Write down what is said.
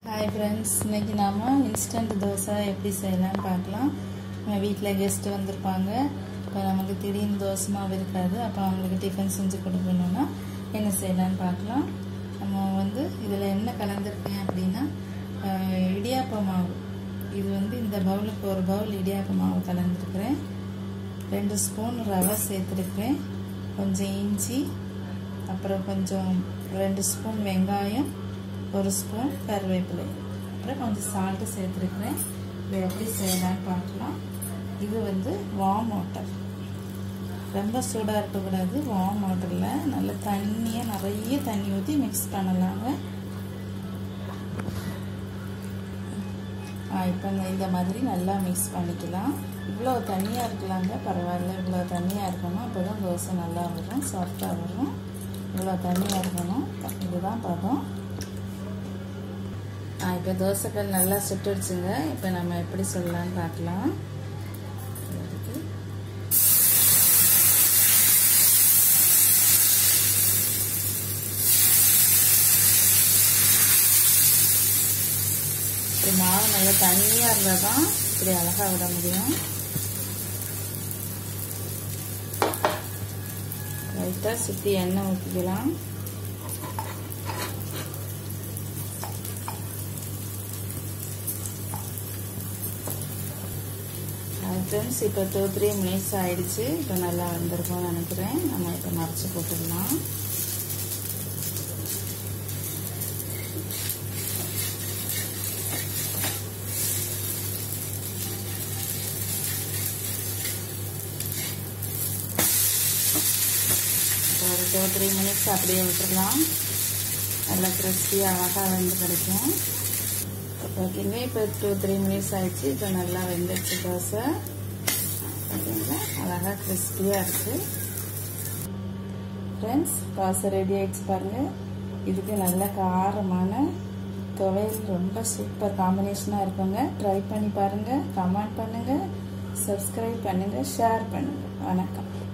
hi friends இன்னைக்கு நாம் instant dosa எப்படி செய்யலாம்னு பார்க்கலாம் நம்ம வீட்டில் கெஸ்ட்டு வந்திருப்பாங்க இப்போ நமக்கு திடீர்னு தோசை மாவு இருக்காது அப்போ அவங்களுக்கு டிஃபன் செஞ்சு கொடுக்கணுன்னா என்ன செய்யலாம்னு பார்க்கலாம் நம்ம வந்து இதில் என்ன கலந்துருக்கேன் அப்படின்னா ஆஹ், இடியாப்ப மாவு இது வந்து இந்த பவுலுக்கு ஒரு பவுல் இடியாப்ப மாவு கலந்துருக்கிறேன் ரெண்டு ஸ்பூன் ரவை சேர்த்துருக்கிறேன் கொஞ்சம் இஞ்சி அப்புறம் கொஞ்சம் ரெண்டு ஸ்பூன் வெங்காயம் ஒரு ஸ்பூன் கருவேப்பிலை அப்புறம் கொஞ்சம் சால்ட்டு சேர்த்துருக்குறேன் இதை எப்படி செய்யலாம்னு பார்க்கலாம் இது வந்து வார்ம் வாட்டர் ரொம்ப சூடாக இருக்கக்கூடாது வார்ம் வாட்டரில் நல்ல தண்ணியை நிறைய தண்ணி ஊற்றி மிக்ஸ் பண்ணலாங்க இப்போ இந்த மாதிரி நல்லா மிக்ஸ் பண்ணிக்கலாம் இவ்வளோ தண்ணியாக இருக்கலாங்க பரவாயில்ல இவ்வளோ தண்ணியாக இருக்கணும் அப்போ தான் தோசை நல்லா வரும் சாஃப்டாக வரும் இவ்வளோ தண்ணியாக இருக்கணும் இதுதான் பதம் இப்போ தோசைக்கல் நல்லா சுட்டுடுச்சுங்க இப்போ நம்ம எப்படி சொல்லலாம்னு பார்க்கலாம் இப்படி மாவு நல்லா தண்ணியாக இருந்தால் தான் இப்படி அழகாக விட முடியும் லைட்டாக சுற்றி எண்ணெய் ஊற்றிக்கலாம் ஃப்ரெண்ட்ஸ் இப்போ டூ த்ரீ மினிட்ஸ் ஆயிடுச்சு இப்போ நல்லா வந்திருக்கும்னு நினைக்கிறேன் நம்ம இப்போ மறைச்சி போட்டுடலாம் ஒரு டூ த்ரீ மினிட்ஸ் அப்படியே விட்டுடலாம் நல்லா கிறிஸ்பியாக அழகாக வெந்து கிடைக்கும் ஓகேங்க இப்போ டூ த்ரீ மினிட்ஸ் ஆயிடுச்சு இப்போ நல்லா வெந்துடுச்சு தோசை ஓகேங்களா அழகாக கிறிஸ்பியாக இருக்குது ஃப்ரெண்ட்ஸ் தோசை ரெடி ஆயிடுச்சு பாருங்கள் இதுக்கு நல்ல காரமான துவையல் ரொம்ப சூப்பர் காம்பினேஷனாக இருக்குங்க ட்ரை பண்ணி பாருங்கள் கமெண்ட் பண்ணுங்கள் சப்ஸ்கிரைப் பண்ணுங்கள் ஷேர் பண்ணுங்கள் வணக்கம்